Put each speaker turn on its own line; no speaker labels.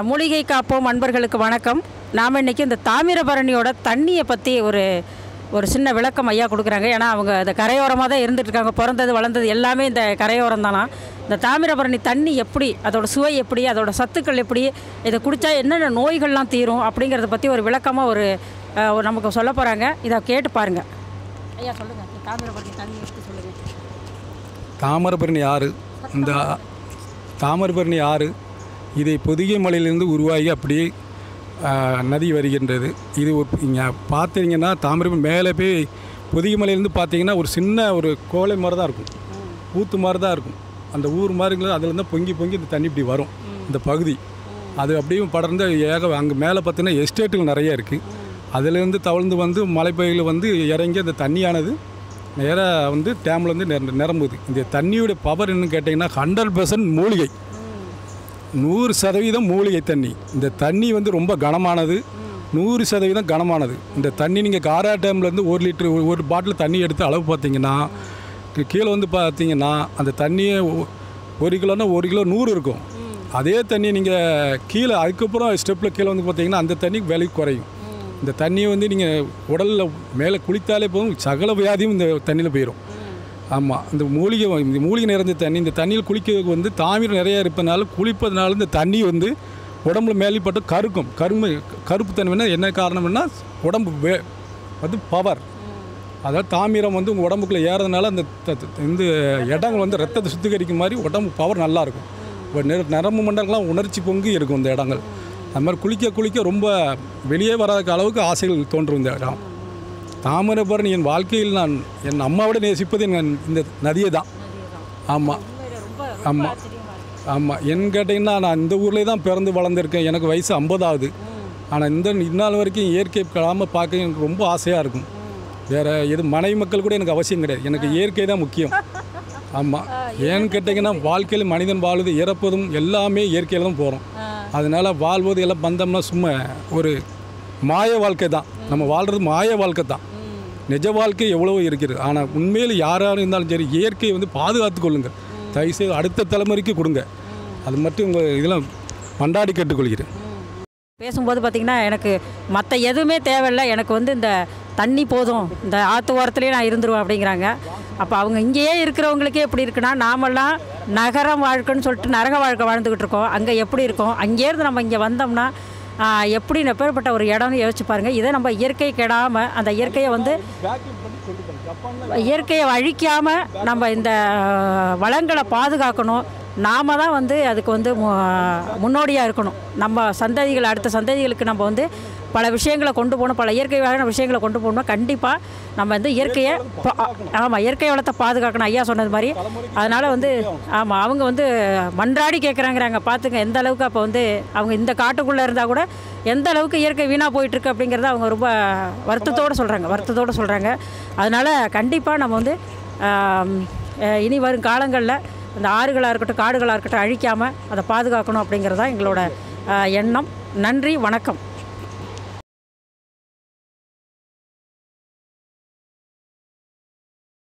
மூலிகை காப்போம் அன்பர்களுக்கு வணக்கம் நாம் இன்றைக்கி இந்த தாமிரபரணியோட தண்ணியை பற்றி ஒரு ஒரு சின்ன விளக்கம் ஐயா கொடுக்குறாங்க ஏன்னா அவங்க இந்த கரையோரமாக தான் இருந்துட்டு இருக்காங்க பிறந்தது வளர்ந்தது எல்லாமே இந்த கரையோரம் தானா இந்த தாமிரபரணி தண்ணி எப்படி அதோட சுவை எப்படி அதோட சத்துக்கள் எப்படி இதை குடித்தா என்னென்ன நோய்கள்லாம் தீரும் அப்படிங்கிறத பற்றி ஒரு விளக்கமாக ஒரு அஹ், ஒரு நமக்கு சொல்ல போகிறாங்க இதை கேட்டு பாருங்கள் ஐயா சொல்லுங்கள் தாமிரபரணி தண்ணி எப்படி சொல்லுங்கள்
தாமிரபரணி ஆறு இந்த தாமிரபரணி ஆறு இது பொதிகை மலையிலிருந்து உருவாகி அப்படியே ஆ, நதி வருகின்றது இது ஒரு இங்கே பார்த்தீங்கன்னா தாமிரபரணி மேலே போய் பொதிகை மலையிலேருந்து பார்த்தீங்கன்னா ஒரு சின்ன ஒரு கோலை மாதிரி தான் இருக்கும் ஊத்து மாதிரி தான் இருக்கும் அந்த ஊர் மாதிரிங்களா அதுலேருந்து பொங்கி பொங்கி இந்த தண்ணி இப்படி வரும் இந்த பகுதி அது அப்படியே படர்ந்து ஏக அங்கே மேலே பார்த்தீங்கன்னா எஸ்டேட்டுகள் நிறைய இருக்குது அதுலேருந்து தவழ்ந்து வந்து மலைப்பகுதியில் வந்து இறங்கி அந்த தண்ணியானது நேராக வந்து டேம்லேருந்து நிர நிரம்புது இந்த தண்ணியோட பவர் என்னன்னு கேட்டிங்கன்னா ஹண்ட்ரட் பர்சன்ட் மூலிகை நூறு சதவீதம் மூலிகை தண்ணி இந்த தண்ணி வந்து ரொம்ப கனமானது நூறு சதவீதம் கனமானது இந்த தண்ணி நீங்கள் காரா டேம்லேருந்து ஒரு லிட்டர் ஒரு பாட்டில் தண்ணி எடுத்து அளவு பார்த்தீங்கன்னா கீ- கீழே வந்து பார்த்தீங்கன்னா அந்த தண்ணியே ஒ- ஒரு கிலோன்னா ஒரு கிலோ நூறு இருக்கும் அதே தண்ணி நீங்கள் கீழே அதுக்கப்புறம் ஸ்டெப்பில் கீழே வந்து பார்த்தீங்கன்னா அந்த தண்ணி விலை குறையும் இந்த தண்ணியை வந்து நீங்கள் உடலில் மேலே குளித்தாலே போதும் சகல வியாதியும் இந்த தண்ணியில் போயிடும் ஆமாம் இந்த மூலிகை வ- இந்த மூலிகை நிறைஞ்ச தண்ணி இந்த தண்ணியில் குளிக்கிறதுக்கு வந்து தாமிரம் நிறைய இருப்பதனால குளிப்பதனால இந்த தண்ணி வந்து உடம்புல மேலிப்பட்டு கருக்கும் கருமை கருப்பு தன்மைனா என்ன காரணம்னா உடம்பு வே வந்து பவர் அதாவது தாமிரம் வந்து உங்கள் உடம்புக்குள்ளே ஏறதுனால அந்த த- த- இந்த இடங்கள் வந்து ரத்தத்தை சுத்திகரிக்கும் மாதிரி உடம்பு பவர் நல்லா இருக்கும் இப்போ நெ நரம்பு மண்டலங்கள்லாம் உணர்ச்சி பொங்கி இருக்கும் இந்த இடங்கள் அது மாதிரி குளிக்க குளிக்க ரொம்ப வெளியே வராத அளவுக்கு ஆசைகள் தோன்றும் இந்த இடம் தாமிரபரணி என் வாழ்க்கையில் நான் என் அம்மாவோட நேசிப்பது என் இந்த நதியை தான் ஆமாம் ஆமாம் ஆமாம் என் கேட்டிங்கன்னா நான் இந்த ஊர்லேயே தான் பிறந்து வளர்ந்துருக்கேன் எனக்கு வயசு ஐம்பதாவது ஆனால் இந்த இந்நாள் வரைக்கும் இயற்கை கிராம பார்க்க எனக்கு ரொம்ப ஆசையாக இருக்கும் வேறு எது மனைவி மக்கள் கூட எனக்கு அவசியம் கிடையாது எனக்கு இயற்கை தான் முக்கியம் ஆமாம் ஏன்னு கேட்டிங்கன்னா வாழ்க்கையில் மனிதன் வாழ்வது இறப்பதும் எல்லாமே இயற்கையில் தான் போகிறோம் அதனால் வாழ்வது எல்லாம் வந்தோம்னா சும்மா ஒரு மாய வாழ்க்கை தான் நம்ம வாழ்கிறது மாய வாழ்க்கை தான் நிஜ வாழ்க்கை எவ்வளவோ இருக்கிறது ஆனால் உண்மையில் யாராக இருந்தாலும் சரி இயற்கையை வந்து பாதுகாத்து கொள்ளுங்கள் தயவுசெய்து அடுத்த தலைமுறைக்கு கொடுங்க அது மட்டும் உங்கள் இதெல்லாம் பண்டாடி கேட்டுக்கொள்கிறேன்
பேசும்போது பார்த்திங்கன்னா எனக்கு மற்ற எதுவுமே தேவையில்லை எனக்கு வந்து இந்த தண்ணி போதும் இந்த ஆற்று ஓரத்துலேயே நான் இருந்துருவேன் அப்படிங்கிறாங்க அப்போ அவங்க இங்கேயே இருக்கிறவங்களுக்கே எப்படி இருக்குன்னா நாமெல்லாம் நகரம் வாழ்க்கைன்னு சொல்லிட்டு நரக வாழ்க்கை வாழ்ந்துக்கிட்டு இருக்கோம் அங்கே எப்படி இருக்கும் அங்கேருந்து நம்ம இங்கே வந்தோம்னா ஆ, எப்படி எப்பேற்பட்ட ஒரு இடம்னு யோசிச்சு பாருங்கள் இதை நம்ம இயற்கை கெடாமல் அந்த இயற்கையை வந்து இயற்கையை அழிக்காமல் நம்ம இந்த வளங்களை பாதுகாக்கணும் நாம தான் வந்து அதுக்கு வந்து முன்னோடியாக இருக்கணும் நம்ம சந்ததிகள் அடுத்த சந்ததிகளுக்கு நம்ம வந்து பல விஷயங்களை கொண்டு போகணும் பல இயற்கையான விஷயங்களை கொண்டு போகணும் கண்டிப்பாக நம்ம வந்து இயற்கையை ஆமாம் இயற்கை வளத்தை பாதுகாக்கணும் ஐயா சொன்னது மாதிரி அதனால் வந்து ஆமாம் அவங்க வந்து மன்றாடி கேட்குறாங்கிறாங்க பார்த்துங்க எந்த அளவுக்கு அப்போ வந்து அவங்க இந்த காட்டுக்குள்ளே இருந்தால் கூட எந்த அளவுக்கு இயற்கை வீணாக போயிட்டுருக்கு அப்படிங்கிறத அவங்க ரொம்ப வருத்தத்தோடு சொல்கிறாங்க வருத்தத்தோடு சொல்கிறாங்க அதனால் கண்டிப்பாக நம்ம வந்து ஆம், அஹ், இனி வரும் காலங்களில் இந்த ஆறுகளாக இருக்கட்டும் காடுகளாக இருக்கட்டும் அழிக்காமல் அதை பாதுகாக்கணும் அப்படிங்கிறது தான் எங்களோட அஹ், எண்ணம் நன்றி வணக்கம்